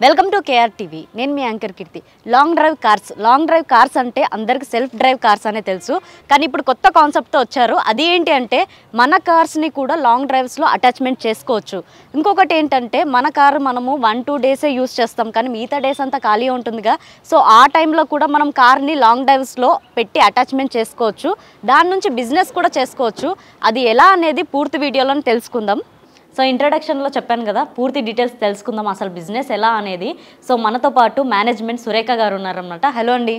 Welcome to K R TV నేను మీ anchor Keerthi long drive cars long drive cars అంటే అందరికి సెల్ఫ్ డ్రైవ్ కార్స్ అనే తెలుసు కానీ ఇప్పుడు కొత్త కాన్సెప్ట్తో వచ్చారు అది ఏంటి అంటే మన కార్స్ని కూడా లాంగ్ డ్రైవ్స్లో అటాచ్మెంట్ చేసుకోవచ్చు ఇంకొకటి ఏంటంటే మన కారు మనము వన్ టూ డేసే యూస్ చేస్తాం కానీ మిగతా డేస్ అంతా ఖాళీ ఉంటుందిగా సో ఆ టైంలో కూడా మనం కార్ని లాంగ్ డ్రైవ్స్లో పెట్టి అటాచ్మెంట్ చేసుకోవచ్చు దాని నుంచి బిజినెస్ కూడా చేసుకోవచ్చు అది ఎలా అనేది పూర్తి వీడియోలో తెలుసుకుందాం సో ఇంట్రడక్షన్లో చెప్పాను కదా పూర్తి డీటెయిల్స్ తెలుసుకుందాం అసలు బిజినెస్ ఎలా అనేది సో మనతో పాటు మేనేజ్మెంట్ సురేఖ గారు ఉన్నారన్నమాట హలో అండి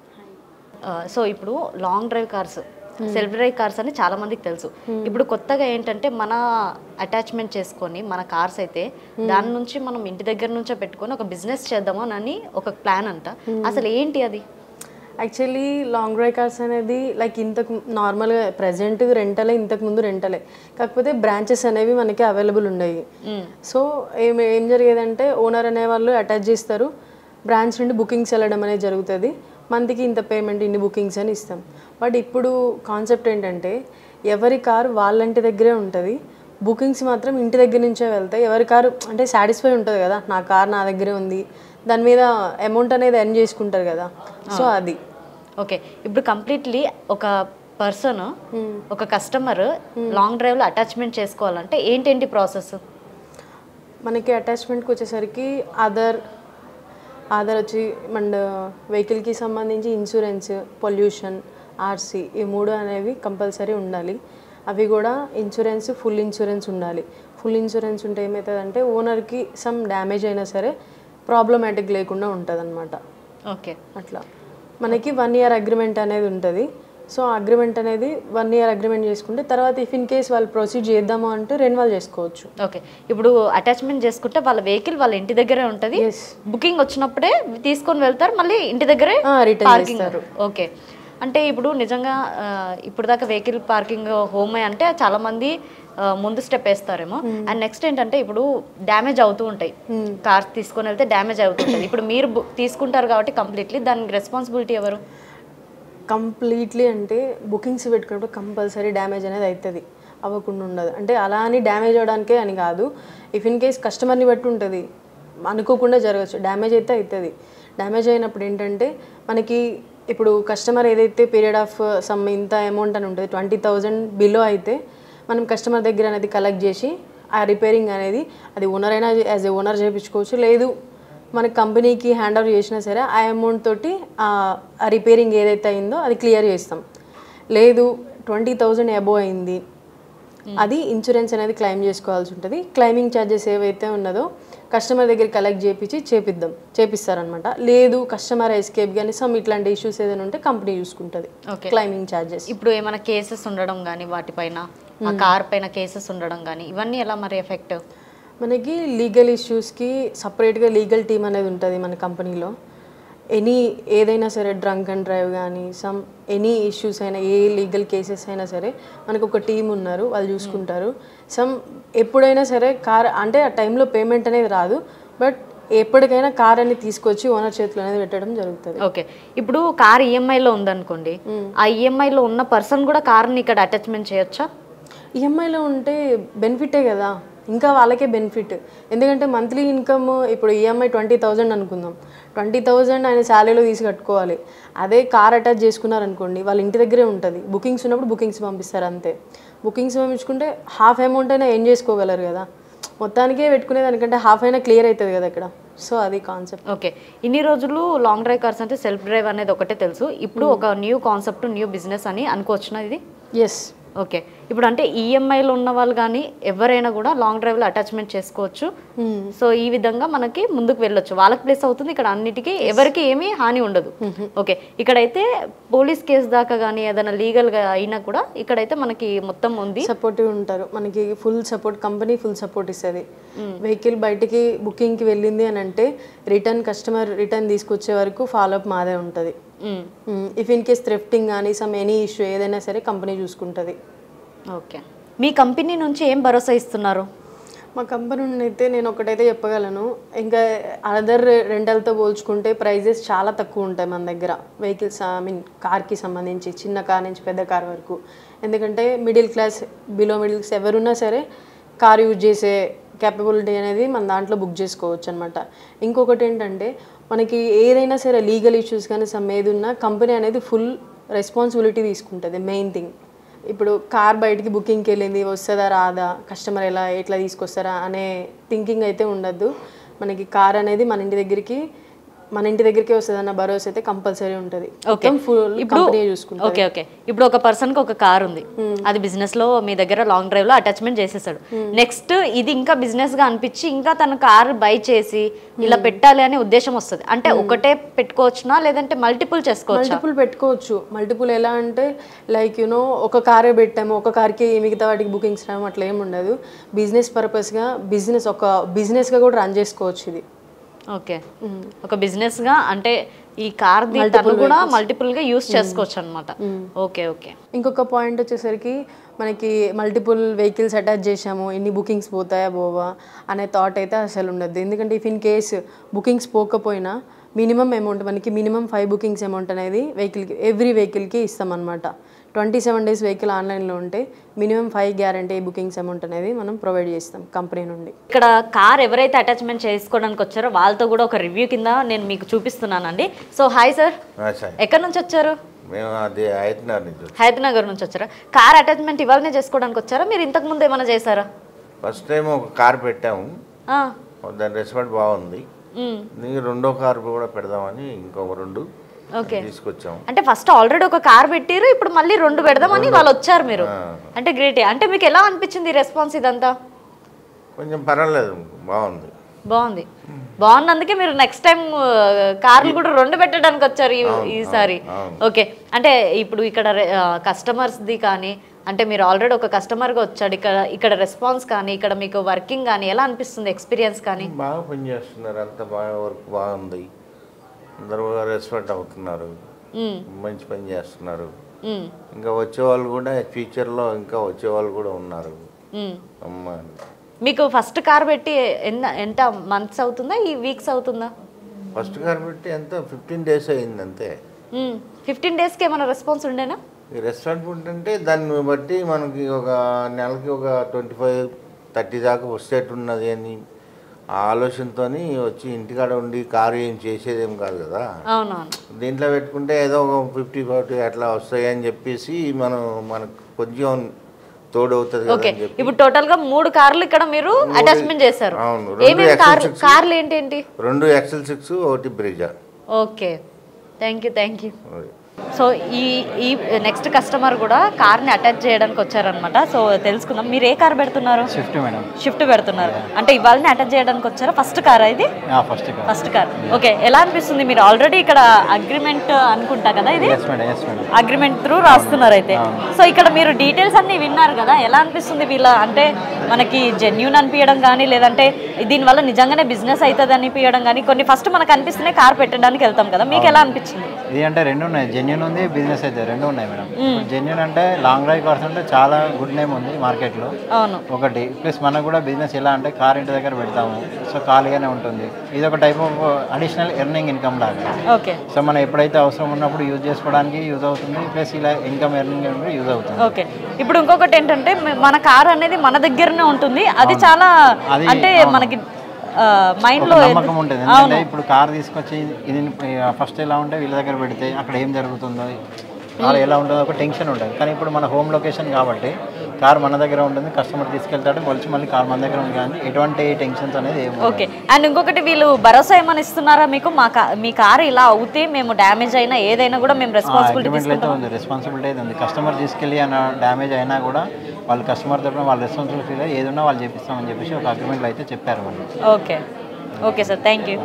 ఆ, సో ఇప్పుడు long drive cars self drive cars అని చాలా మందికి తెలుసు ఇప్పుడు కొత్తగా ఏంటంటే మన అటాచ్మెంట్ చేసుకొని మన కార్స్ అయితే దాని నుంచి మనం ఇంటి దగ్గర నుంచే పెట్టుకొని ఒక బిజినెస్ చేద్దాము అని ఒక ప్లాన్ అంట అసలు ఏంటి అది యాక్చువల్లీ లాంగ్ డ్రైవ్ కార్స్ అనేది లైక్ ఇంతకు నార్మల్గా ప్రజెంట్ రెంటలే ఇంతకు ముందు రెంటలే కాకపోతే బ్రాంచెస్ అనేవి మనకి అవైలబుల్ ఉన్నాయి సో ఏం ఏం జరిగేదంటే ఓనర్ అనేవాళ్ళు అటాచ్ చేస్తారు బ్రాంచ్ నుండి బుకింగ్స్ వెళ్ళడం అనేది జరుగుతుంది మంత్కి ఇంత పేమెంట్ ఇన్ని బుకింగ్స్ అని ఇస్తాం బట్ ఇప్పుడు కాన్సెప్ట్ ఏంటంటే ఎవరి కారు వాళ్ళంటి దగ్గరే ఉంటుంది బుకింగ్స్ మాత్రం ఇంటి దగ్గర నుంచే వెళ్తాయి ఎవరి కారు అంటే సాటిస్ఫై ఉంటుంది కదా నా కార్ నా దగ్గరే ఉంది దాని మీద అమౌంట్ అనేది ఎర్న్ చేసుకుంటారు కదా సో అది ఓకే ఇప్పుడు కంప్లీట్లీ ఒక పర్సన్ ఒక కస్టమర్ లాంగ్ డ్రైవ్లో అటాచ్మెంట్ చేసుకోవాలంటే ఏంటేంటి ప్రాసెస్ మనకి అటాచ్మెంట్కి వచ్చేసరికి ఆధార్ ఆధార్ వచ్చి మన వెహికల్కి సంబంధించి ఇన్సూరెన్స్ పొల్యూషన్ ఆర్సీ ఈ మూడు అనేవి కంపల్సరీ ఉండాలి అవి కూడా ఇన్సూరెన్స్ ఫుల్ ఇన్సూరెన్స్ ఉండాలి ఫుల్ ఇన్సూరెన్స్ ఉంటే ఏమవుతుందంటే ఓనర్కి సమ్ డ్యామేజ్ అయినా సరే ప్రాబ్లమాటిక్ లేకుండా ఉంటుంది ఓకే అట్లా మనకి వన్ ఇయర్ అగ్రిమెంట్ అనేది ఉంటుంది సో అగ్రిమెంట్ అనేది వన్ ఇయర్ అగ్రిమెంట్ చేసుకుంటే తర్వాత ఇఫ్ ఇన్ కేస్ వాళ్ళు ప్రొసీడ్ చేద్దాము అంటే రెన్యువల్ చేసుకోవచ్చు ఓకే ఇప్పుడు అటాచ్మెంట్ చేసుకుంటే వాళ్ళ వెహికల్ వాళ్ళ ఇంటి దగ్గరే ఉంటుంది ఎస్ బుకింగ్ వచ్చినప్పుడే తీసుకొని వెళ్తారు మళ్ళీ ఇంటి దగ్గరే రిటర్న్ పార్కింగ్ ఓకే అంటే ఇప్పుడు నిజంగా ఆ, ఇప్పుడు దాకా వెహికల్ పార్కింగ్ హోమ్ అంటే చాలా మంది ఆ, ముందు స్టెప్ వేస్తారేమో అండ్ నెక్స్ట్ ఏంటంటే ఇప్పుడు డ్యామేజ్ అవుతూ ఉంటాయి కార్స్ తీసుకొని వెళ్తే డ్యామేజ్ అవుతుంటుంది ఇప్పుడు మీరు బు- తీసుకుంటారు కాబట్టి కంప్లీట్లీ దానికి రెస్పాన్సిబిలిటీ ఎవరు కంప్లీట్లీ అంటే బుకింగ్స్ పెట్టుకున్నప్పుడు కంపల్సరీ డ్యామేజ్ అనేది అవుతుంది అవ్వకుండా ఉండదు అంటే అలా అని డ్యామేజ్ అవడానికే అని కాదు ఇఫ్ ఇన్ కేస్ కస్టమర్ని బట్టి ఉంటుంది అనుకోకుండా జరగచ్చు డ్యామేజ్ అయితే అవుతుంది డ్యామేజ్ అయినప్పుడు ఏంటంటే మనకి ఇప్పుడు కస్టమర్ ఏదైతే పీరియడ్ ఆఫ్ సమ్ ఇంత అమౌంట్ అని ఉంటుంది ట్వంటీ థౌజండ్ బిలో అయితే మనం కస్టమర్ దగ్గర అనేది కలెక్ట్ చేసి ఆ రిపేరింగ్ అనేది అది ఓనర్ అయినా యాజ్ ఏ ఓనర్ చేయించుకోవచ్చు లేదు మన కంపెనీకి హ్యాండ్ ఓవర్ చేసినా సరే ఆ అమౌంట్ తోటి ఆ ఆ రిపేరింగ్ ఏదైతే అయిందో అది క్లియర్ చేస్తాం లేదు ట్వంటీ థౌజండ్ అబోవ్ అయింది అది ఇన్సూరెన్స్ అనేది క్లెయిమ్ చేసుకోవాల్సి ఉంటుంది క్లెయిమింగ్ ఛార్జెస్ ఏవైతే ఉన్నదో కస్టమర్ దగ్గర కలెక్ట్ చేపించి చేపిద్దాం చేపిస్తారనమాట లేదు కస్టమర్ ఎస్కేప్ కానీ సమ్ ఇట్లాంటి ఇష్యూస్ ఏదైనా ఉంటే కంపెనీ చూసుకుంటుంది ఓకే క్లెయిమింగ్ ఛార్జెస్ ఇప్పుడు ఏమైనా కేసెస్ ఉండడం కానీ వాటిపైన ఆ కార్ పైన కేసెస్ ఉండడం కానీ ఇవన్నీ ఎలా మరి ఎఫెక్ట్ మనకి లీగల్ ఇష్యూస్కి సపరేట్గా లీగల్ టీమ్ అనేది ఉంటుంది మన కంపెనీలో ఎనీ ఏదైనా సరే డ్రంక్ అండ్ డ్రైవ్ కానీ సమ్ ఎనీ ఇష్యూస్ అయినా ఏ లీగల్ కేసెస్ అయినా సరే మనకు ఒక టీం ఉన్నారు వాళ్ళు చూసుకుంటారు సమ్ ఎప్పుడైనా సరే కార్ అంటే ఆ టైంలో పేమెంట్ అనేది రాదు బట్ ఎప్పటికైనా కార్ అనేది తీసుకొచ్చి ఓనర్ చేతిలో అనేది పెట్టడం జరుగుతుంది ఓకే ఇప్పుడు కార్ ఈఎంఐలో ఉందనుకోండి ఆ ఈఎంఐలో ఉన్న పర్సన్ కూడా కార్ని ఇక్కడ అటాచ్మెంట్ చేయొచ్చా ఈఎంఐలో ఉంటే బెనిఫిటే కదా ఇంకా వాళ్ళకే బెనిఫిట్ ఎందుకంటే మంత్లీ ఇన్కమ్ ఇప్పుడు ఈఎంఐ ట్వంటీ థౌజండ్ అనుకుందాం ట్వంటీ థౌజండ్ ఆయన శాలరీలో తీసి కట్టుకోవాలి అదే కార్ అటాచ్ చేసుకున్నారనుకోండి వాళ్ళ ఇంటి దగ్గరే ఉంటుంది బుకింగ్స్ ఉన్నప్పుడు బుకింగ్స్ పంపిస్తారు అంతే బుకింగ్స్ పంపించుకుంటే హాఫ్ అమౌంట్ అయినా ఏం చేసుకోగలరు కదా మొత్తానికే పెట్టుకునే దానికంటే హాఫ్ అయినా క్లియర్ అవుతుంది కదా ఇక్కడ సో అది కాన్సెప్ట్ ఓకే ఇన్ని రోజులు లాంగ్ డ్రైవ్ కార్స్ అంటే సెల్ఫ్ డ్రైవ్ అనేది ఒకటే తెలుసు ఇప్పుడు ఒక న్యూ కాన్సెప్ట్ న్యూ బిజినెస్ అని అనుకోవచ్చునా ఇది ఎస్ ఓకే ఇప్పుడు అంటే ఈఎంఐలో ఉన్న వాళ్ళు కానీ ఎవరైనా కూడా లాంగ్ డ్రైవ్లో అటాచ్మెంట్ చేసుకోవచ్చు సో ఈ విధంగా మనకి ముందుకు వెళ్ళొచ్చు వాళ్ళకి ప్లేస్ అవుతుంది ఇక్కడ అన్నిటికీ ఎవరికి ఏమీ హాని ఉండదు ఓకే ఇక్కడైతే పోలీస్ కేసు దాకా కానీ ఏదైనా లీగల్గా అయినా కూడా ఇక్కడైతే మనకి మొత్తం ఉంది సపోర్టివ్ ఉంటారు మనకి full support company full support ఇస్తుంది వెహికల్ బయటికి బుకింగ్కి వెళ్ళింది అని అంటే రిటర్న్ కస్టమర్ రిటర్న్ తీసుకొచ్చే వరకు ఫాలోఅప్ మాదే ఉంటుంది hmm. If in case thrifting కానీ సమ్ ఎనీ ఇష్యూ ఏదైనా సరే కంపెనీ చూసుకుంటుంది ఓకే మీ కంపెనీ నుంచి ఏం భరోసా ఇస్తున్నారు మా కంపెనీ నుండి అయితే నేను ఒకటైతే చెప్పగలను ఇంకా అదర్ రెంటల్తో పోల్చుకుంటే ప్రైజెస్ చాలా తక్కువ ఉంటాయి మన దగ్గర వెహికల్స్ ఐ మీన్ కార్కి సంబంధించి చిన్న కార్ నుంచి పెద్ద కార్ వరకు ఎందుకంటే middle class below middle class ఎవరున్నా సరే కార్ యూజ్ చేసే క్యాపబిలిటీ అనేది మన దాంట్లో బుక్ చేసుకోవచ్చు అనమాట ఇంకొకటి ఏంటంటే మనకి ఏదైనా సరే లీగల్ ఇష్యూస్ కానీ సమ్ ఏది ఉన్నా కంపెనీ అనేది ఫుల్ రెస్పాన్సిబిలిటీ తీసుకుంటుంది మెయిన్ థింగ్ ఇప్పుడు కార్ బయటికి బుకింగ్కి వెళ్ళింది వస్తుందా రాదా కస్టమర్ ఎలా ఎట్లా తీసుకొస్తారా అనే థింకింగ్ అయితే ఉండద్దు మనకి కార్ అనేది మన ఇంటి దగ్గరికి మన ఇంటి దగ్గరికి వస్తుంది అన్న భరోసా అయితే కంపల్సరీ ఉంటుంది ఓకే ఫుల్ ఇప్పుడు కంపెనీ చూసుకుంటుంది ఓకే ఓకే ఇప్పుడు ఒక పర్సన్ కి ఒక కార్ ఉంది అది బిజినెస్ లో మీ దగ్గర లాంగ్ డ్రైవ్ లో అటాచ్మెంట్ చేసేసాడు నెక్స్ట్ ఇది ఇంకా బిజినెస్ గా అనిపించి ఇంకా తన కార్ బై చేసి ఇలా పెట్టాలి అనే ఉద్దేశం వస్తుంది అంటే ఒకటే పెట్టుకోవచ్చునా లేదంటే మల్టిపుల్ చేసుకోవచ్చా మల్టిపుల్ పెట్టుకోవచ్చు మల్టిపుల్ ఎలా అంటే లైక్ యూనో ఒక కారే పెట్టాము ఒక కార్కి మిగతా వాటికి బుకింగ్స్ రాము అట్లా ఏమి ఉండదు బిజినెస్ పర్పస్గా బిజినెస్ ఒక బిజినెస్గా కూడా రన్ చేసుకోవచ్చు ఇది ఓకే ఒక బిజినెస్ గా అంటే ఈ కార్ ది తను కూడా మల్టిపుల్ గా యూస్ చేసుకోవచ్చు అనమాట ఓకే ఓకే ఇంకొక పాయింట్ వచ్చేసరికి మనకి మల్టిపుల్ వెహికల్స్ అటాచ్ చేసాము ఎన్ని బుకింగ్స్ పోతాయా పోవా అనే థాట్ అయితే అసలు ఉండదు ఎందుకంటే ఇఫ్ ఇన్ కేస్ బుకింగ్స్ పోకపోయినా మినిమం అమౌంట్ మనకి మినిమం ఫైవ్ బుకింగ్స్ అమౌంట్ అనేది వెహికల్కి ఎవ్రీ వెహికల్కి ఇస్తామన్నమాట ట్వంటీ సెవెన్ డేస్ వెహికల్ ఆన్లైన్లో ఉంటే minimum five guarantee bookings amount అనేది మనం ప్రొవైడ్ చేస్తాం కంపెనీ నుండి ఇక్కడ కార్ ఎవరైతే అటాచ్మెంట్ చేసుకోవడానికి వచ్చారో వాళ్ళతో కూడా ఒక రివ్యూ కింద నేను మీకు చూపిస్తున్నానండి సో హాయ్ సార్ సార్ ఎక్కడి నుంచి వచ్చారు మేము అది ఐదున్నర నుంచి వచ్చాం. హైదరాబాద్ నుంచి వచ్చారా కార్ అటాచ్మెంట్ ఇవాళనే చేసుకోవడానికి వచ్చారా మీరు ఇంతకు ముందు ఏమైనా చేశారా ఫస్ట్ టైం ఒక కార్ పెట్టాము ఆ, దాని రెస్పాన్స్ బాగుంది ఉమ్, దీనికి రెండో కార్ కూడా పెడదామని ఇంకొక రెండు ఓకే తీసుకొచ్చాము అంటే ఫస్ట్ ఆల్రెడీ ఒక కార్ పెట్టారు ఇప్పుడు మళ్ళీ రెండు పెడదామని వాళ్ళు వచ్చారు మీరు అంటే గ్రేట్ అంటే మీకు ఎలా అనిపించింది రెస్పాన్స్ ఇదంతా కొంచెం పర్వాలేదు బాగుంది బాగుంది బాగున్నందుకే మీరు నెక్స్ట్ టైం కార్లు కూడా రెండు పెట్టడానికి వచ్చారు ఈ- ఈసారి ఓకే అంటే ఇప్పుడు ఇక్కడ కస్టమర్స్ది కానీ అంటే మీరు ఆల్రెడీ ఒక కస్టమర్గా వచ్చాడు ఇక్కడ ఇక్కడ రెస్పాన్స్ కానీ ఇక్కడ మీకు వర్కింగ్ కానీ ఎలా అనిపిస్తుంది ఎక్స్పీరియన్స్ కానీ బాగా పనిచేస్తున్నారు అంత బాగా వర్క్ బాగుంది అందరూ రెస్పెక్ట్ అవుతున్నారు ఉమ్, మంచి పని చేస్తున్నారు ఉమ్, ఇంకా వచ్చేవాళ్ళు కూడా ఫ్యూచర్లో ఇంకా వచ్చేవాళ్ళు కూడా ఉన్నారు ఉమ్. అమ్మ మీకు ఫస్ట్ కార్ పెట్టి ఎంత ఎంత మంత్స్ అవుతుందా ఈ వీక్స్ అవుతుందా ఫస్ట్ కార్ పెట్టి ఎంత ఫిఫ్టీన్ డేస్ అయింది అంతే ఫిఫ్టీన్ డేస్కి ఏమైనా రెస్పాన్స్ ఉండేనా ఈ రెస్టారెంట్ ఫుడ్ అంటే దాన్ని బట్టి మనకి ఒక నెలకి ఒక ట్వంటీ ఫైవ్ థర్టీ దాకా వచ్చేట్టున్నది అని ఆ ఆలోచనతో వచ్చి ఇంటికాడ ఉండి కారు ఏం చేసేదేం కాదు కదా అవునవును దీంట్లో పెట్టుకుంటే ఏదో ఒక ఫిఫ్టీ ఫార్టీ అట్లా వస్తాయి అని చెప్పేసి మనం మనకు కొంచెం తోడవుతుంది కదా ఓకే అని చెప్పి ఇప్పుడు టోటల్ గా మూడు కార్లు ఇక్కడ మీరు అటాచ్మెంట్ చేశారు అవును, రెండు ఏమేమి Excel కార్లు six. కార్లు ఏంటి రెండు ఎక్సెల్ సిక్స్ ఒకటి Brezza okay thank you thank you so ఈ ఈ నెక్స్ట్ కస్టమర్ కూడా కార్ని అటాచ్ చేయడానికి వచ్చారనమాట సో తెలుసుకుందాం మీరు ఏ కార్ పెడుతున్నారు షిఫ్ట్ మేడం షిఫ్ట్ పెడుతున్నారు అంటే ఇవాళని అటాచ్ చేయడానికి వచ్చారా ఫస్ట్ కార్ ఇది first car first car okay ఎలా అనిపిస్తుంది మీరు ఆల్రెడీ ఇక్కడ అగ్రిమెంట్ అనుకుంటా కదా ఇది yes madam yes madam agreement through రాస్తున్నారు అయితే సో ఇక్కడ మీరు డీటెయిల్స్ అన్ని విన్నారు కదా ఎలా అనిపిస్తుంది వీళ్ళ అంటే మనకి జెన్యున్ అనిపించడం కానీ లేదంటే దీనివల్ల నిజంగానే బిజినెస్ అవుతుంది అనిపించడం కానీ కొన్ని ఫస్ట్ మనకు అనిపిస్తున్నాయి కార్ పెట్టడానికి వెళ్తాం కదా మీకు ఎలా అనిపించింది ఇది అంటే రెండు ఉన్నాయి జెన్యున్ ఉంది బిజినెస్ అయితే రెండు ఉన్నాయి మేడం జెన్యున్ అంటే లాంగ్ డ్రైవ్ కార్స్ అంటే చాలా గుడ్ నేమ్ ఉంది మార్కెట్లో అవును ఒకటి ప్లస్ మనకు కూడా బిజినెస్ ఎలా అంటే కార్ ఇంటి దగ్గర పెడతాము సో ఖాళీగానే ఉంటుంది ఇది ఒక type of additional earning income లాగా ఓకే సో మనం ఎప్పుడైతే అవసరం ఉన్నప్పుడు యూజ్ చేసుకోవడానికి యూజ్ అవుతుంది ప్లస్ ఇలా ఇన్కమ్ ఎర్నింగ్ యూజ్ అవుతుంది ఓకే ఇప్పుడు ఇంకొకటి ఏంటంటే మ- మన కార్ అనేది మన దగ్గరనే ఉంటుంది అది చాలా అది అంటే మనకి మైండ్ ఒక లో నమ్మకం ఉంటుంది ఎందుకంటే ఇప్పుడు కార్ తీసుకొచ్చి ఇది ఫస్ట్ ఎలా ఉంటే వీళ్ళ దగ్గర పెడితే అక్కడ ఏం జరుగుతుందో కార్ ఎలా ఉంటుందో ఒక టెన్షన్ ఉంటుంది కానీ ఇప్పుడు మన హోమ్ లొకేషన్ కాబట్టి కార్ మన దగ్గర ఉంటుంది కస్టమర్ తీసుకెళ్తాడు వచ్చి మళ్ళీ కార్ మన దగ్గర ఉంది కానీ ఎటువంటి టెన్షన్స్ అనేది ఏమి ఉండదు. ఓకే అండ్ ఇంకొకటి వీళ్ళు భరోసా ఏమైనా ఇస్తున్నారా మీకు మా కా మీ కారు ఇలా అవుతే మేము డ్యామేజ్ అయినా ఏదైనా కూడా మేము రెస్పాన్సిబిలిటీ అగ్రిమెంట్లో అయితే ఉంది రెస్పాన్సిబిలిటీ అయితే ఉంది కస్టమర్ తీసుకెళ్ళి అన్న డ్యామేజ్ అయినా కూడా వాళ్ళు కస్టమర్ తరపున వాళ్ళ రెస్పాన్సిబిలిటీ ఏది ఉన్నా వాళ్ళు చేపిస్తామని చెప్పేసి ఒక అగ్రిమెంట్లో అయితే చెప్పారు వాళ్ళు okay okay sir thank you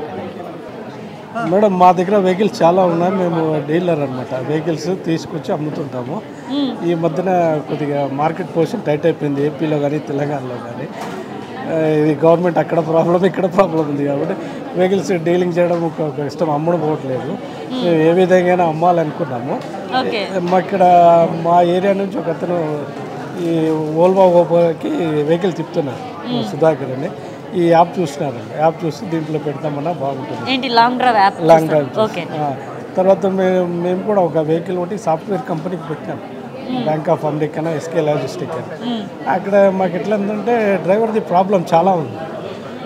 madam మా దగ్గర వెహికల్స్ చాలా ఉన్నాయి మేము డీలర్ అనమాట వెహికల్స్ తీసుకొచ్చి అమ్ముతుంటాము ఈ మధ్యన కొద్దిగా మార్కెట్ పొజిషన్ టైట్ అయిపోయింది ఏపీలో కానీ తెలంగాణలో కానీ ఆ, ఇది గవర్నమెంట్ అక్కడ ప్రాబ్లం ఇక్కడ ప్రాబ్లం ఉంది కాబట్టి వెహికల్స్ డీలింగ్ చేయడం ఒక ఒక ఇష్టం అమ్మడం పోవట్లేదు మేము ఏ విధంగా అమ్మాలనుకున్నాము ఓకే మా ఇక్కడ మా ఏరియా నుంచి ఒక అతను ఈ ఓల్వా ఓపోకి వెహికల్ తిప్పుతున్నారు సుధాకర్ అని ఈ యాప్ చూసినారండి యాప్ చూసి దీంట్లో పెడతామన్నా బాగుంటుంది ఏంటి long drive app long drive okay ఆ, తర్వాత మేము మేము కూడా ఒక వెహికల్ ఒకటి సాఫ్ట్వేర్ కంపెనీకి పెట్టినాం Bank of America S K logistic అని అక్కడ మాకు ఎట్లా ఉందంటే డ్రైవర్ది ప్రాబ్లం చాలా ఉంది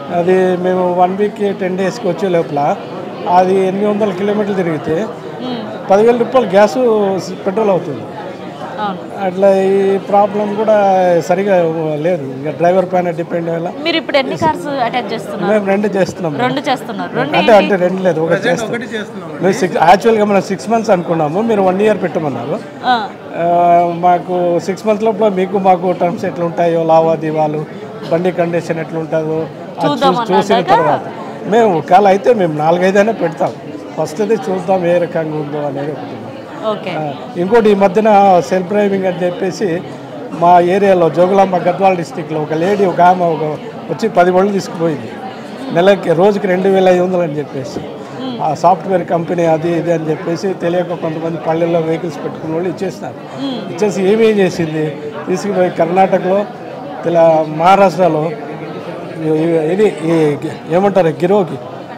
అది మేము వన్ వీక్ టెన్ డేస్కి వచ్చే లోపల అది ఎనిమిది వందల కిలోమీటర్లు తిరిగితే పదివేల రూపాయలు గ్యాస్ పెట్రోల్ అవుతుంది అవును అట్లా ఈ ప్రాబ్లం కూడా సరిగా లేదు ఇంకా డ్రైవర్ పైన డిపెండ్ అయ్యేలా మీరు ఇప్పుడు ఎన్ని కార్స్ అటాచ్ చేస్తున్నారు మేము రెండు చేస్తున్నాం రెండు చేస్తున్నారు రెండు అంటే అంటే రెండు లేదు ఒకటి చేస్తాం మేము సిక్స్ యాక్చువల్గా మనం సిక్స్ మంత్స్ అనుకున్నాము మీరు వన్ ఇయర్ పెట్టమన్నారు ఆ, ఆ, మాకు సిక్స్ మంత్స్ లోపల మీకు మాకు టర్మ్స్ ఎట్లా ఉంటాయో లావాదేవాలు బండి కండిషన్ ఎట్లా ఉంటుందో అది చూసి చూసిన తర్వాత మేము ఒకవేళ అయితే మేము నాలుగైదైనా పెడతాం ఫస్ట్ అయితే చూద్దాం ఏ రకంగా ఉందో అనేది ఒకటి ఓకే ఆ, ఇంకోటి ఈ మధ్యన సెల్ఫ్ డ్రైవింగ్ అని చెప్పేసి మా ఏరియాలో జోగులాంబ గద్వాల డిస్టిక్లో ఒక లేడీ ఒక ఆమె ఒక వచ్చి పది బళ్ళు తీసుకుపోయింది నెలకి రోజుకి రెండు వేల ఐదు వందలు అని చెప్పేసి ఆ సాఫ్ట్వేర్ కంపెనీ అది ఇది అని చెప్పేసి తెలియక కొంతమంది పల్లెల్లో వెహికల్స్ పెట్టుకున్న వాళ్ళు ఇచ్చేసినారు ఇచ్చేసి ఏమేం చేసింది తీసుకుపోయి కర్ణాటకలో ఇలా మహారాష్ట్రలో ఈ- ఇది ఈ ఏమంటారు గిరోకి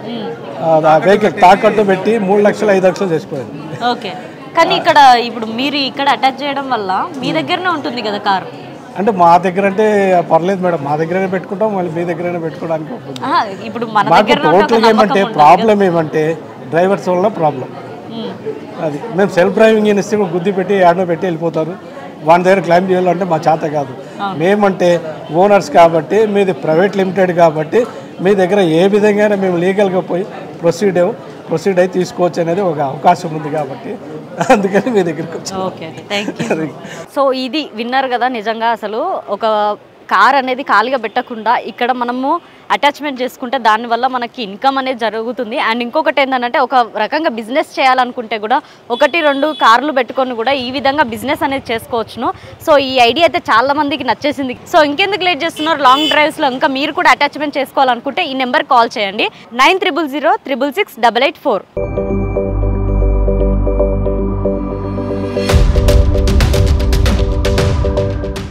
ఆ వెహికల్ తాకట్టు పెట్టి మూడు లక్షలు ఐదు లక్షలు చేసిపోయింది ఓకే కానీ ఇక్కడ ఇప్పుడు మీరు ఇక్కడ అటాచ్ చేయడం వల్ల మీ దగ్గరనే ఉంటుంది కదా కార్ అంటే మా దగ్గర అంటే పర్లేదు మేడం మా దగ్గరనే పెట్టుకుంటాం మళ్ళీ మీ దగ్గరనే పెట్టుకోవడానికి ఉంటుంది ఇప్పుడు మన మాకు దగ్గర టోటల్గా ఏమంటే ప్రాబ్లం ఏమంటే డ్రైవర్స్ వల్ల ప్రాబ్లం అది మేము సెల్ఫ్ డ్రైవింగ్ ఇస్తే గుద్ది పెట్టి యాడో పెట్టి వెళ్ళిపోతారు వాని దగ్గర క్లైమ్ చేయాలంటే మా చేత కాదు మేమంటే ఓనర్స్ కాబట్టి మీది ప్రైవేట్ లిమిటెడ్ కాబట్టి మీ దగ్గర ఏ విధంగా మేము లీగల్గా పోయి ప్రొసీడ్ ప్రొసీడ్ అయి తీసుకోవచ్చు అనేది ఒక అవకాశం ఉంది కాబట్టి అందుకని మీ దగ్గరికి వచ్చాం ఓకే థ్యాంక్ యూ సో ఇది విన్నారు కదా నిజంగా అసలు ఒక కార్ అనేది ఖాళీగా పెట్టకుండా ఇక్కడ మనము అటాచ్మెంట్ చేసుకుంటే దానివల్ల మనకి ఇన్కమ్ అనేది జరుగుతుంది అండ్ ఇంకొకటి ఏంటంటే ఒక రకంగా బిజినెస్ చేయాలనుకుంటే కూడా ఒకటి రెండు కార్లు పెట్టుకొని కూడా ఈ విధంగా బిజినెస్ అనేది చేసుకోవచ్చును సో ఈ ఐడియా అయితే చాలా మందికి నచ్చేసింది సో ఇంకెందుకు లేట్ చేస్తున్నారు లాంగ్ డ్రైవ్స్లో ఇంకా మీరు కూడా అటాచ్మెంట్ చేసుకోవాలనుకుంటే ఈ నెంబర్ కాల్ చేయండి nine triple zero triple six double eight four